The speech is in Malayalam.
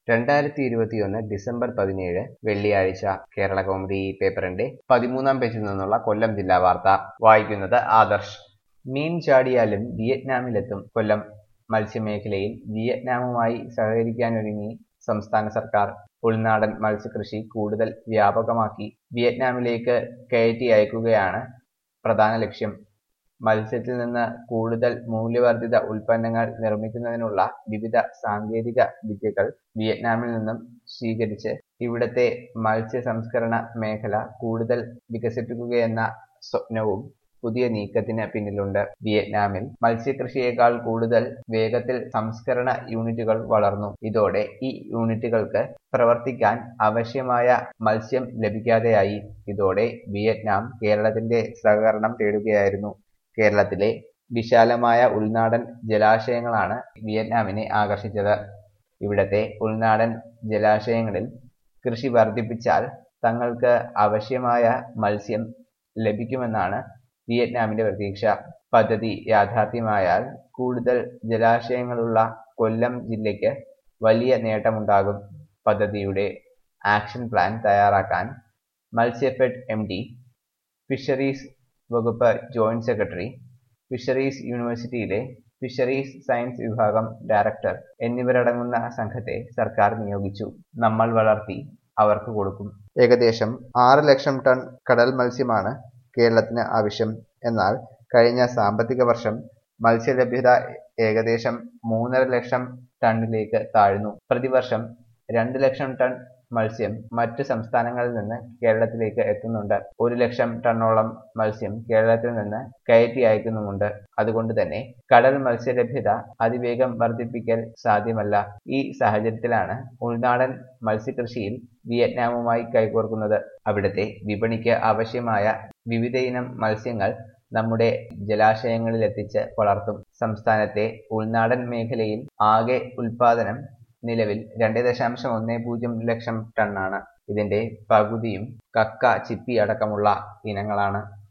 രണ്ടായിരത്തി ഇരുപത്തിയൊന്ന് ഡിസംബർ പതിനേഴ് വെള്ളിയാഴ്ച കേരള കൗമുദി പേപ്പറിന്റെ പതിമൂന്നാം പേജിൽ നിന്നുള്ള കൊല്ലം ജില്ലാ വാർത്ത വായിക്കുന്നത് ആദർശ് മീൻ ചാടിയാലും വിയറ്റ്നാമിലെത്തും കൊല്ലം മത്സ്യമേഖലയിൽ വിയറ്റ്നാമുമായി സഹകരിക്കാനൊരുങ്ങി സംസ്ഥാന സർക്കാർ ഉൾനാടൻ മത്സ്യകൃഷി കൂടുതൽ വ്യാപകമാക്കി വിയറ്റ്നാമിലേക്ക് കയറ്റി അയക്കുകയാണ് പ്രധാന ലക്ഷ്യം മത്സ്യത്തിൽ നിന്ന് കൂടുതൽ മൂല്യവർദ്ധിത ഉൽപ്പന്നങ്ങൾ നിർമ്മിക്കുന്നതിനുള്ള വിവിധ സാങ്കേതിക വിദ്യകൾ വിയറ്റ്നാമിൽ നിന്നും സ്വീകരിച്ച് ഇവിടത്തെ മത്സ്യ സംസ്കരണ മേഖല കൂടുതൽ വികസിപ്പിക്കുകയെന്ന സ്വപ്നവും പുതിയ നീക്കത്തിന് പിന്നിലുണ്ട് വിയറ്റ്നാമിൽ മത്സ്യകൃഷിയേക്കാൾ കൂടുതൽ വേഗത്തിൽ സംസ്കരണ യൂണിറ്റുകൾ വളർന്നു ഇതോടെ ഈ യൂണിറ്റുകൾക്ക് പ്രവർത്തിക്കാൻ ആവശ്യമായ മത്സ്യം ലഭിക്കാതെയായി ഇതോടെ വിയറ്റ്നാം കേരളത്തിന്റെ സഹകരണം തേടുകയായിരുന്നു കേരളത്തിലെ വിശാലമായ ഉൾനാടൻ ജലാശയങ്ങളാണ് വിയറ്റ്നാമിനെ ആകർഷിച്ചത് ഇവിടത്തെ ഉൾനാടൻ ജലാശയങ്ങളിൽ കൃഷി വർദ്ധിപ്പിച്ചാൽ തങ്ങൾക്ക് ആവശ്യമായ മത്സ്യം ലഭിക്കുമെന്നാണ് വിയറ്റ്നാമിന്റെ പ്രതീക്ഷ പദ്ധതി യാഥാർത്ഥ്യമായാൽ കൂടുതൽ ജലാശയങ്ങളുള്ള കൊല്ലം ജില്ലയ്ക്ക് വലിയ നേട്ടമുണ്ടാകും പദ്ധതിയുടെ ആക്ഷൻ പ്ലാൻ തയ്യാറാക്കാൻ മത്സ്യഫെഡ് എം ഡി ഫിഷറീസ് വകുപ്പ് ജോയിന്റ് സെക്രട്ടറി ഫിഷറീസ് യൂണിവേഴ്സിറ്റിയിലെ ഫിഷറീസ് സയൻസ് വിഭാഗം ഡയറക്ടർ എന്നിവരടങ്ങുന്ന സംഘത്തെ സർക്കാർ നിയോഗിച്ചു നമ്മൾ വളർത്തി അവർക്ക് കൊടുക്കും ഏകദേശം ആറ് ലക്ഷം ടൺ കടൽ മത്സ്യമാണ് കേരളത്തിന് ആവശ്യം എന്നാൽ കഴിഞ്ഞ സാമ്പത്തിക വർഷം മത്സ്യലഭ്യത ഏകദേശം മൂന്നര ലക്ഷം ടണ്ണിലേക്ക് താഴ്ന്നു പ്രതിവർഷം രണ്ട് ലക്ഷം ടൺ മത്സ്യം മറ്റ് സംസ്ഥാനങ്ങളിൽ നിന്ന് കേരളത്തിലേക്ക് എത്തുന്നുണ്ട് ഒരു ലക്ഷം ടണ്ണോളം മത്സ്യം കേരളത്തിൽ നിന്ന് കയറ്റി അയക്കുന്നുമുണ്ട് അതുകൊണ്ട് തന്നെ കടൽ മത്സ്യലഭ്യത അതിവേഗം വർദ്ധിപ്പിക്കൽ സാധ്യമല്ല ഈ സാഹചര്യത്തിലാണ് ഉൾനാടൻ മത്സ്യകൃഷിയിൽ വിയറ്റ്നാമുമായി കൈകോർക്കുന്നത് അവിടുത്തെ വിപണിക്ക് ആവശ്യമായ വിവിധയിനം മത്സ്യങ്ങൾ നമ്മുടെ ജലാശയങ്ങളിലെത്തിച്ച് വളർത്തും സംസ്ഥാനത്തെ ഉൾനാടൻ മേഖലയിൽ ആകെ ഉൽപാദനം നിലവിൽ രണ്ട് ദശാംശം ഒന്ന് പൂജ്യം ലക്ഷം ടണ്ണാണ് ഇതിന്റെ പകുതിയും കക്ക ചിപ്പി അടക്കമുള്ള ഇനങ്ങളാണ്